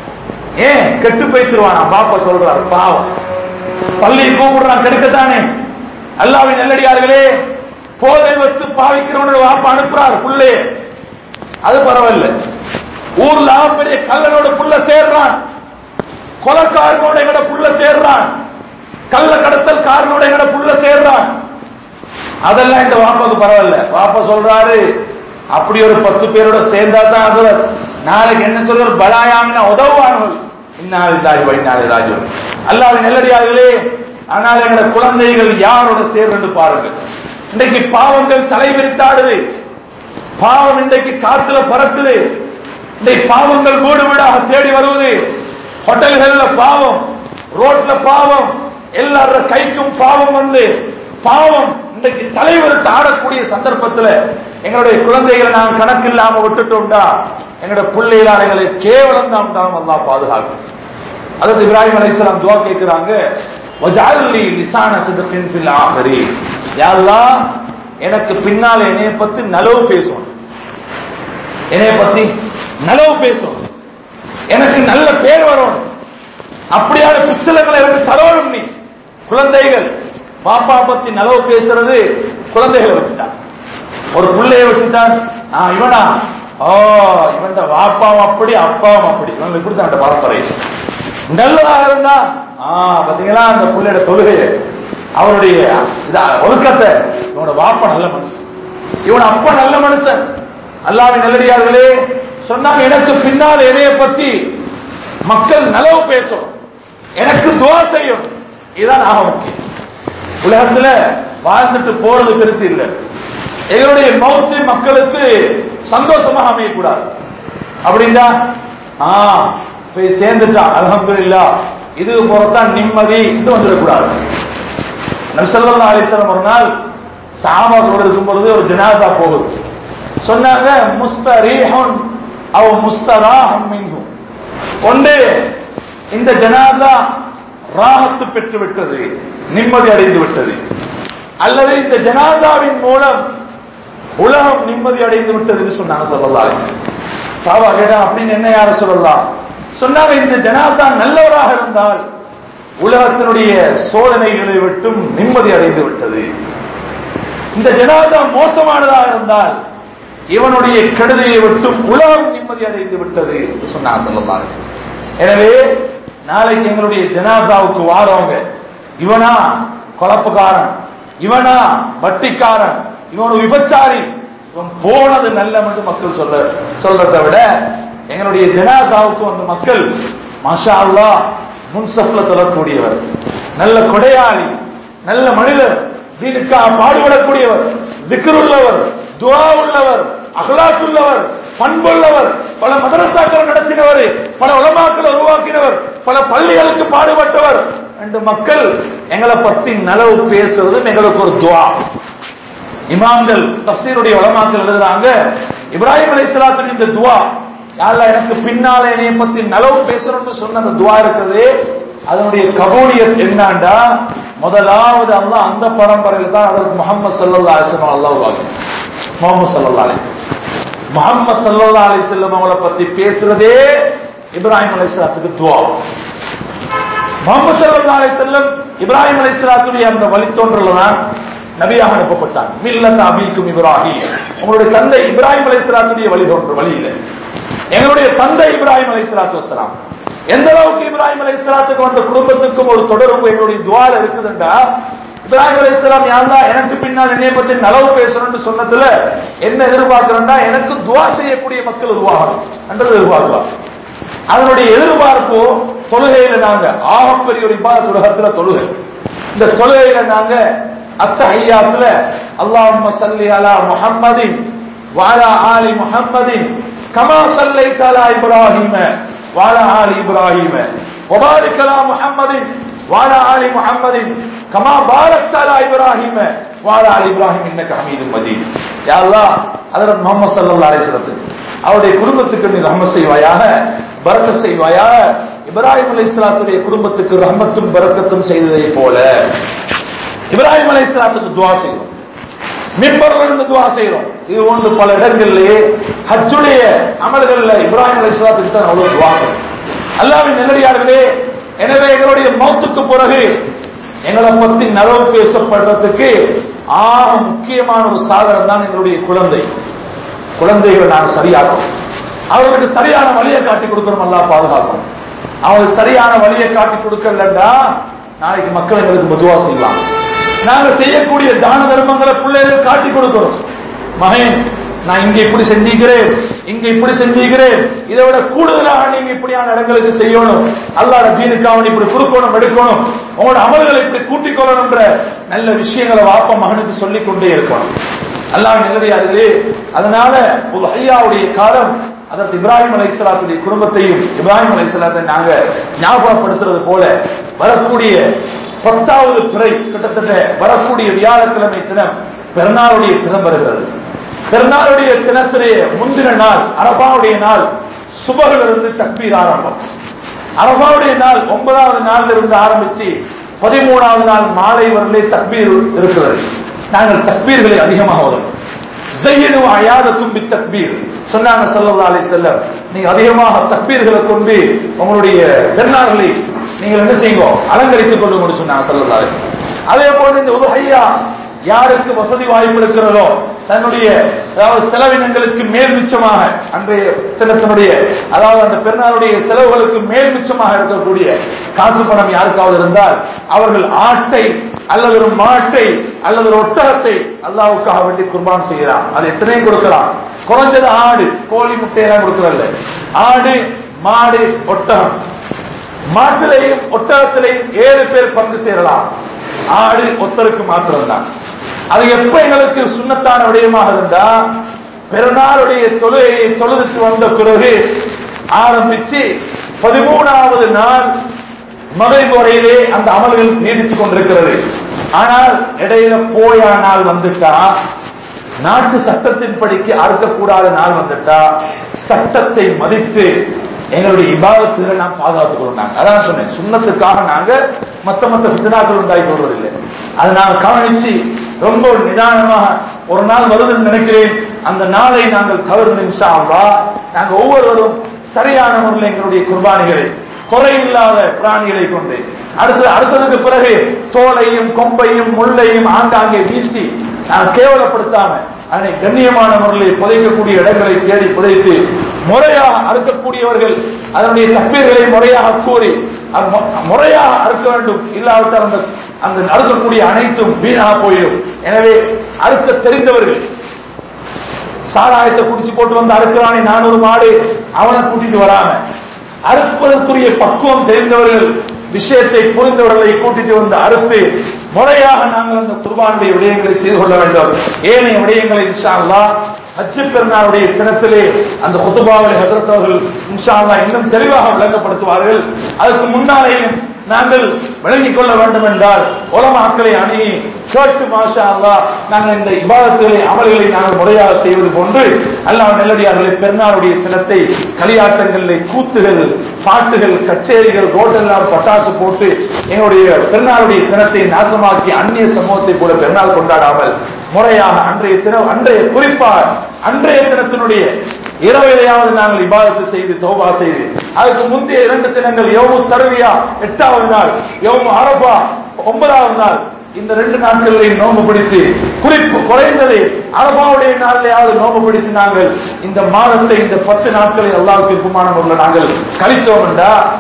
ஏன் கெட்டு போய்த்திருவானா பாப்பா சொல்றாரு பாவம் பள்ளி கூப்பிடுறான் கெடுக்கத்தானே அல்லாவின் நல்லடியார்களே போதை வத்து பாவிக்கிறவனோட வாப்பா அனுப்புறாரு புள்ளே அது பரவாயில்ல ஊர்ல பெரிய கல்லனோட புள்ள சேர்றான் கொலைக்காரனோட எங்கட புள்ள சேர்றான் கள்ள கடத்தல் காரனோட எங்கட புள்ள சேர்றான் அதெல்லாம் இந்த வாப்பாக்கு பரவாயில்ல வாப்பா சொல்றாரு அப்படி ஒரு பத்து பேரோட சேர்ந்தா தான் சொல்றார் நாளைக்கு என்ன சொல்றார் பலாயாமினா உதவுவார்கள் இன்னாலி தாய் வைநாளி ராஜு அல்லாவின் நெல்லடியார்களே ஆனால் எங்கட குழந்தைகள் யாரோட சேர்ந்து பாருங்கள் இன்றைக்கு பாவங்கள் தலைவிரித்தாடுது பாவம் இன்றைக்கு காத்துல பறக்குது இன்றைக்கு பாவங்கள் வீடு வீடாக தேடி வருவது ஹோட்டல்கள்ல பாவம் ரோட்ல பாவம் எல்லார கைக்கும் பாவம் வந்து பாவம் இன்றைக்கு தலைவருக்கு ஆடக்கூடிய சந்தர்ப்பத்தில் எங்களுடைய குழந்தைகளை நாம் கணக்கு இல்லாம விட்டுட்டோம்டா எங்களோட பிள்ளைகளால் எங்களை கேவலம் தான் தான் அல்லாஹ் பாதுகாக்கும் அதாவது இப்ராஹிம் அலைஹிஸ்ஸலாம் துவா கேட்கிறாங்க வஜாலி லிசான சிதத்தின் பில் ஆகரி யா அல்லாஹ் எனக்கு பின்னால என்னைய பத்தி நலவு பேசும் என்னைய பத்தி நலவு பேசும் எனக்கு நல்ல பேர் வரணும் அப்படியான புச்சலங்களை எனக்கு தரணும் நீ குழந்தைகள் பாப்பா பத்தி நலவு பேசுறது குழந்தைகளை வச்சுட்டான் ஒரு பிள்ளைய வச்சுட்டான் ஆ இவனா ஓ இவன் வாப்பாவும் அப்படி அப்பாவும் அப்படி இவன் இப்படித்தான் பரம்பரை நல்லதாக இருந்தா ஆ பாத்தீங்களா அந்த பிள்ளையோட தொழுகைய அவருடைய இதா ஒழுக்கத்தை இவனோட வாப்பா நல்ல மனுஷன் இவன் அப்பா நல்ல மனுஷன் அல்லாவின் நல்லடியார்களே சொன்னாங்க எனக்கு பின்னால் என்னைய பத்தி மக்கள் நலவு பேசும் எனக்கு துவா செய்யும் இதுதான் ஆக முக்கியம் உலகத்துல வாழ்ந்துட்டு போறது பெருசு இல்லை எங்களுடைய மௌத்து மக்களுக்கு சந்தோஷமாக அமையக்கூடாது அப்படின்னா ஆ போய் சேர்ந்துட்டான் அலமதுல்லா இது போறதான் நிம்மதி இது வந்துடக்கூடாது நபிசல்லா அலிஸ்லாம் ஒரு நாள் சாபாக்களோடு இருக்கும் பொழுது ஒரு ஜனாசா போகுது சொன்னாங்க முஸ்தரீஹுன் அவ் முஸ்தராஹும் மின்ஹும் ஒன்று இந்த ஜனாசா ராகத்து பெற்று விட்டது நிம்மதி அடைந்து விட்டது அல்லது இந்த ஜனாதாவின் மூலம் உலகம் நிம்மதி அடைந்து விட்டதுன்னு சொன்னாங்க சொல்லலாம் சாபா கேட்டா அப்படின்னு என்ன யார சொல்லலாம் சொன்னாங்க இந்த ஜனாசா நல்லவராக இருந்தால் உலகத்தினுடைய சோதனைகளை விட்டும் நிம்மதி அடைந்து விட்டது இந்த ஜனாதா மோசமானதாக இருந்தால் இவனுடைய கெடுதியை விட்டும் உலகம் நிம்மதி அடைந்து விட்டது என்று சொன்னாங்க சொல்லலாம் எனவே நாளைக்கு எங்களுடைய ஜனாசாவுக்கு வாரவங்க இவனா குழப்பக்காரன் இவனா வட்டிக்காரன் இவன் ஒரு விபச்சாரி இவன் போனது நல்லம் என்று மக்கள் சொல்ல சொல்றதை விட எங்களுடைய ஜனாசாவுக்கு அந்த மக்கள் மாஷா அல்லா முன்சப்ல தொழக்கூடியவர் நல்ல கொடையாளி நல்ல மனிதர் தீனுக்காக பாடுபடக்கூடியவர் உள்ளவர் துவா உள்ளவர் அகலாக் உள்ளவர் பண்புள்ளவர் பல மதரசாக்கள் நடத்தினவர் பல உலமாக்களை உருவாக்கினவர் பல பள்ளிகளுக்கு பாடுபட்டவர் என்று மக்கள் எங்களை பத்தி நலவு பேசுறது எங்களுக்கு ஒரு துவா இமாம்கள் தப்சீருடைய உலமாக்கள் எழுதுறாங்க இப்ராஹிம் அலைஹிஸ்ஸலாத்தின் இந்த துவா யாழ்லா எனக்கு பின்னால என்னைய பத்தி நலவு பேசணும்னு சொன்ன அந்த துவா இருக்குது அதனுடைய கபூலியத் என்னண்டா முதலாவது அல்லாஹ் அந்த பரம்பரையில் தான் அதற்கு முகமது சல்லா அலிஸ்லாம் அல்லாஹ் முகமது சல்லா அலிஸ்லாம் முகமது சல்லா அலிஸ்லாம் அவங்கள பத்தி பேசுறதே இப்ராஹிம் அலைஹிஸ்ஸலாத்துக்கு துவா முகமது சல்லா அலிஸ்லாம் இப்ராஹிம் அலைஹிஸ்ஸலாத்துடைய அந்த வழித்தோன்றல தான் நபியாக அனுப்பப்பட்டார் மில்லத் அபிக்கும் இப்ராஹிம் உங்களுடைய தந்தை இப்ராஹிம் அலைஹிஸ்ஸலாத்துடைய வழி தோன்ற வழியில எங்களுடைய தந்தை இப்ராஹிம் அலைஹிஸ்ஸலாத்து வஸ்ஸலாம் எந்த அளவுக்கு இப்ராஹிம் அலைஹிஸ்ஸலாத்துக்கு வந்த குடும்பத்துக்கும் ஒரு தொடர்பு எங்களுடைய துவால இருக்குதுண்டா இப்ராஹிம் அலைஹிஸ்ஸலாம் யாருந்தா எனக்கு பின்னால் என்னைய பத்தி நலவு பேசணும்னு சொன்னதுல என்ன எதிர்பார்க்கிறேன்னா எனக்கு துவா செய்யக்கூடிய மக்கள் உருவாகணும் என்றது எதிர்பார்க்கலாம் அதனுடைய எதிர்பார்ப்பு தொழுகையில நாங்க ஆகப்பெரிய ஒரு இபாதத் உலகத்துல தொழுகை இந்த தொழுகையில நாங்க அத்தஹியாத்துல அல்லாஹும்ம ஸல்லி அலா முஹம்மதின் வஅலா ஆலி முஹம்மதின் கமா ஸல்லைத அலா இப்ராஹீம வஅலா ஆலி இப்ராஹீம வபாரிக் அலா முஹம்மதின் வஅலா ஆலி முஹம்மதின் கமா பாரக்த அலா இப்ராஹீம வஅலா ஆலி இப்ராஹீம் இன்னக ஹமீதும் மஜீத் யா அல்லாஹ் ஹஜ்ரத் முஹம்மது ஸல்லல்லாஹு அலைஹி வஸல்லம் அவருடைய குடும்பத்துக்கு நீ ரஹ்மத் செய்வாயாக பரக்கத் செய்வாயாக இப்ராஹிம் அலைஹிஸ்ஸலாத்துடைய குடும்பத்துக்கு ரஹ்மத்தும் பரக்கத்தும் செய்ததை போல இப்ராஹிம் அலைஹிஸ்ஸலாத்துக்கு துஆ செய்வோம் மிம்பர்ல இருந்து துஆ செய்றோம் இது ஒன்று பல இடங்களிலே ஹஜ்ஜுடைய அமல்கள்ல இப்ராஹிம் அலைஹிஸ்ஸலாத்துக்கு தான் அவ்வளவு துஆ அல்லாஹ்வின் நல்லடியார்களே எனவே எங்களுடைய மௌத்துக்கு பிறகு எங்களை பத்தி நலவு பேசப்படுறதுக்கு ஆக முக்கியமான ஒரு சாதனம் தான் எங்களுடைய குழந்தை குழந்தைகளை நாங்கள் சரியாக்கும் அவர்களுக்கு சரியான வழியை காட்டி கொடுக்கணும் அல்லா பாதுகாக்கணும் அவங்களுக்கு சரியான வழியை காட்டி கொடுக்கலன்னா நாளைக்கு மக்கள் எங்களுக்கு மெதுவா செய்வாங்க நாங்க செய்யக்கூடிய தான தர்மங்களை பிள்ளைகளுக்கு காட்டி கொடுக்கிறோம் மகன் நான் இங்க இப்படி செஞ்சிக்கிறேன் இங்க இப்படி செஞ்சிக்கிறேன் இதை விட கூடுதலாக நீங்க இப்படியான இடங்களுக்கு செய்யணும் அல்லாத தீனுக்காக இப்படி கொடுக்கணும் எடுக்கணும் உங்களோட அமல்களை இப்படி கூட்டிக் கொள்ளணும்ன்ற நல்ல விஷயங்களை வாப்ப மகனுக்கு சொல்லிக் கொண்டே இருக்கணும் அல்லாஹ் நல்லடியார்களே அதனால ஒரு ஐயாவுடைய காலம் அதற்கு இப்ராஹிம் அலைஹிஸ்ஸலாத்துடைய குடும்பத்தையும் இப்ராஹிம் அலைஹிஸ்ஸலாத்தை நாங்க ஞாபகப்படுத்துறது போல வரக்கூடிய பத்தாவது பிறை கிட்டத்தட்ட வரக்கூடிய வியாழக்கிழமை தினம் பெருநாளுடைய தினம் வருகிறது பெருநாளுடைய தினத்திலே முந்தின நாள் அரபாவுடைய நாள் சுபகிலிருந்து தக்பீர் ஆரம்பம் அரபாவுடைய நாள் ஒன்பதாவது நாள்ல இருந்து ஆரம்பிச்சு பதிமூணாவது நாள் மாலை வரலே தக்பீர் இருக்கிறது நாங்கள் தக்பீர்களை அதிகமாக வரும் ஜெயினு அயாதக்கும் பி தக்பீர் சொன்னாங்க ஸல்லல்லாஹு அலைஹி வஸல்லம் நீங்க அதிகமாக தக்பீர்களை கொண்டு உங்களுடைய பெருநாள்களை நீங்கள் என்ன செய்யுங்க அலங்கரித்துக் கொள்ளுங்க சொன்னாங்க ஸல்லல்லாஹு அலைஹி வஸல்லம் அதே போல இந்த உதுஹையா யாருக்கு வசதி வாய்ப்பு இருக்கிறதோ தன்னுடைய அதாவது செலவினங்களுக்கு மேல் மிச்சமாக அன்றைய தினத்தினுடைய அதாவது அந்த பெருநாளுடைய செலவுகளுக்கு மேல் மிச்சமாக இருக்கக்கூடிய காசு பணம் யாருக்காவது இருந்தால் அவர்கள் ஆட்டை அல்லது ஒரு மாட்டை அல்லது ஒரு ஒட்டகத்தை அல்லாவுக்காக வேண்டி குர்பான் செய்யலாம் அது எத்தனையும் கொடுக்கலாம் குறைஞ்சது ஆடு கோழி முட்டையெல்லாம் கொடுக்கறதில்ல ஆடு மாடு ஒட்டகம் மாட்டிலையும் ஒட்டகத்திலையும் ஏழு பேர் பங்கு சேரலாம் ஆடு ஒத்தருக்கு மாத்திரம்தான் அது எப்ப எங்களுக்கு சுண்ணத்தான விடயமாக இருந்தா பெருநாளுடைய தொழுகையை தொழுதுட்டு வந்த பிறகு ஆரம்பிச்சு பதிமூணாவது நாள் மகை முறையிலே அந்த அமல்கள் நீடித்துக் கொண்டிருக்கிறது ஆனால் இடையில போயா நாள் வந்துட்டா நாட்டு சட்டத்தின்படிக்கு அறுக்கக்கூடாத நாள் வந்துட்டா சட்டத்தை மதித்து எங்களுடைய இபாதத்துகளை நாம் பாதுகாத்துக் கொள்ளாங்க அதான் சொன்னேன் சுண்ணத்துக்காக நாங்க மத்த மத்த பித்தனாக்கள் உண்டாகி கொள்வதில்லை அதை நாங்கள் கவனிச்சு ரொம்ப நிதானமாக ஒரு நாள் வருதுன்னு நினைக்கிறேன் அந்த நாளை நாங்கள் தவறு இன்ஷா அல்லாஹ் நாங்க ஒவ்வொருவரும் சரியான முறையில் எங்களுடைய குர்பானிகளை குறையில்லாத பிராணிகளை கொண்டு அடுத்து அடுத்ததுக்கு பிறகு தோலையும் கொம்பையும் முள்ளையும் ஆங்காங்கே வீசி நான் கேவலப்படுத்தாம அதனை கண்ணியமான முறையில் புதைக்கக்கூடிய இடங்களை தேடி புதைத்து முறையாக அறுக்கக்கூடியவர்கள் அதனுடைய தப்பீர்களை முறையாக கூறி அது மு- முறையாக அறுக்க வேண்டும் இல்லாவிட்டால் அந்த அந்த அறுக்கக்கூடிய அனைத்தும் வீணாக போயிடும் எனவே அறுக்க தெரிந்தவர்கள் சாராயத்தை குடிச்சு போட்டு வந்து அறுக்கிறானே நானூறு மாடு அவனை கூட்டிட்டு வராம அறுப்பதற்குரிய பக்குவம் தெரிந்தவர்கள் விஷயத்தை புரிந்தவர்களை கூட்டிட்டு வந்து அறுத்து முறையாக நாங்கள் அந்த குர்பானுடைய விடயங்களை செய்து கொள்ள வேண்டும் ஏனைய விடயங்களை இன்ஷா அல்லாஹ் ஹஜ்ஜு பெருநாளுடைய தினத்திலே அந்த குத்துபாவை ஹசரத் அவர்கள் இன்ஷா அல்லாஹ் இன்னும் தெளிவாக விளங்கப்படுத்துவார்கள் அதுக்கு முன்னாலேயும் நாங்கள் விளங்கிக் கொள்ள வேண்டும் என்றால் உலமாக்களை அணுகி கேட்டு மாஷா அல்லாஹ் நாங்கள் இந்த இபாதத்துகளை அமல்களை நாங்கள் முறையாக செய்வது போன்று அல்லாஹ் நெல்லடியார்களை பெருநாளுடைய தினத்தை களியாட்டங்களில் கூத்துகள் பாட்டுகள் கச்சேரிகள் ரோட்டெல்லாம் பட்டாசு போட்டு எங்களுடைய பெருநாளுடைய தினத்தை நாசமாக்கி அந்நிய சமூகத்தை போல பெருநாள் கொண்டாடாமல் முறையாக அன்றைய தினம் அன்றைய குறிப்பாக அன்றைய தினத்தினுடைய இரவிலையாவது நாங்கள் இபாதத்து செய்து தௌபா செய்து அதுக்கு முந்தைய இரண்டு தினங்கள் யோமு தருவியா எட்டாவது நாள் யோமு அரபா ஒன்பதாவது நாள் இந்த ரெண்டு நாட்களில் நோம்பு பிடித்து குறிப்பு குறைந்தது அரபாவுடைய நாளிலேயாவது நோம்பு பிடித்து நாங்கள் இந்த மாதத்தை இந்த பத்து நாட்களில் அல்லாவுக்கு விருப்பமான முறையில் நாங்கள் கழித்தோம் என்றா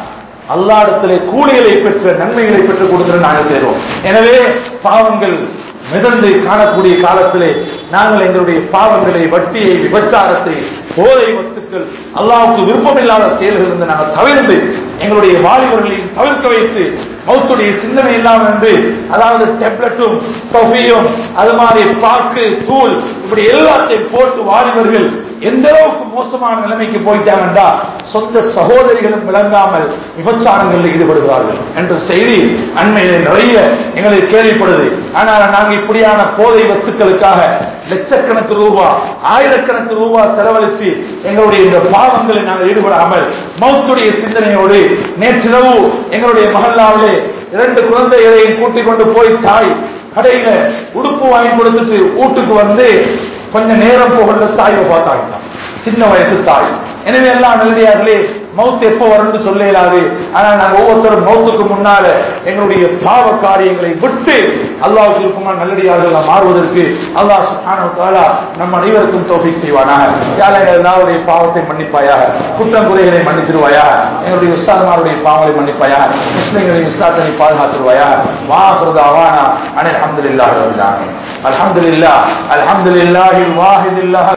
அல்லாடத்திலே கூலிகளை பெற்ற நன்மைகளை பெற்றுக் கொடுக்கிற நாங்கள் செய்றோம் எனவே பாவங்கள் மிதந்து காணக்கூடிய காலத்திலே நாங்கள் எங்களுடைய பாவங்களை வட்டியை விபச்சாரத்தை போதை வஸ்துக்கள் அல்லாவுக்கு விருப்பமில்லாத செயல்கள் இருந்து நாங்கள் தவிர்த்து எங்களுடைய வாலிபர்களையும் தவிர்க்க வைத்து மௌத்துடைய சிந்தனை இல்லாமல் என்று அதாவது டெப்லெட்டும் டொஃபியும் அது மாதிரி பாக்கு தூள் இப்படி எல்லாத்தையும் போட்டு வாலிபர்கள் எந்த அளவுக்கு மோசமான நிலைமைக்கு போயிட்டாங்கன்றா சொந்த சகோதரிகளும் விளங்காமல் விபச்சாரங்களில் ஈடுபடுகிறார்கள் என்ற செய்தி அண்மையிலே நிறைய எங்களுக்கு கேள்விப்படுது ஆனால் நாங்க இப்படியான போதை வஸ்துக்களுக்காக லட்சக்கணக்கு ரூபாய் ஆயிரக்கணக்கு ரூபாய் செலவழிச்சு எங்களுடைய இந்த பாவங்களை நாங்கள் ஈடுபடாமல் மௌத்துடைய சிந்தனையோடு நேற்றிரவு எங்களுடைய மகல்லாவிலே இரண்டு குழந்தைகளையும் கூட்டிக் கொண்டு போய் தாய் கடையில உடுப்பு வாங்கி கொடுத்துட்டு வீட்டுக்கு வந்து கொஞ்ச நேரம் போகல தாயை பார்த்தாங்க சின்ன வயசு தாய் எனவே எல்லாம் நல்லடியார்களே மௌத் எப்போ வரும்னு சொல்ல இயலாது ஆனா நாங்க ஒவ்வொருத்தரும் மௌத்துக்கு முன்னால எங்களுடைய பாவ காரியங்களை விட்டு அல்லாஹ்வுக்கு இருக்குமா நல்லடியார்கள் மாறுவதற்கு அல்லாஹ் சுப்ஹானஹு வ தஆலா நம் அனைவருக்கும் தௌஃபீக் செய்வானாக யா அல்லாஹ் எங்கள் எல்லாருடைய பாவத்தை மன்னிப்பாயாக குற்றம் குறைகளை மன்னித்திருவாயாக எங்களுடைய உஸ்தாதுமாருடைய பாவங்களை மன்னிப்பாயாக முஸ்லிம்களின் இஸ்லாத்தை பாதுகாத்துருவாயாக வாஹ்ருத அவானா அனில் அல்ஹம்துலில்லாஹி ரப்பில் ஆலமீன் அல்ஹம்துலில்லாஹ் அல்ஹம்துலில்லாஹில் வாஹிதில்லாஹ்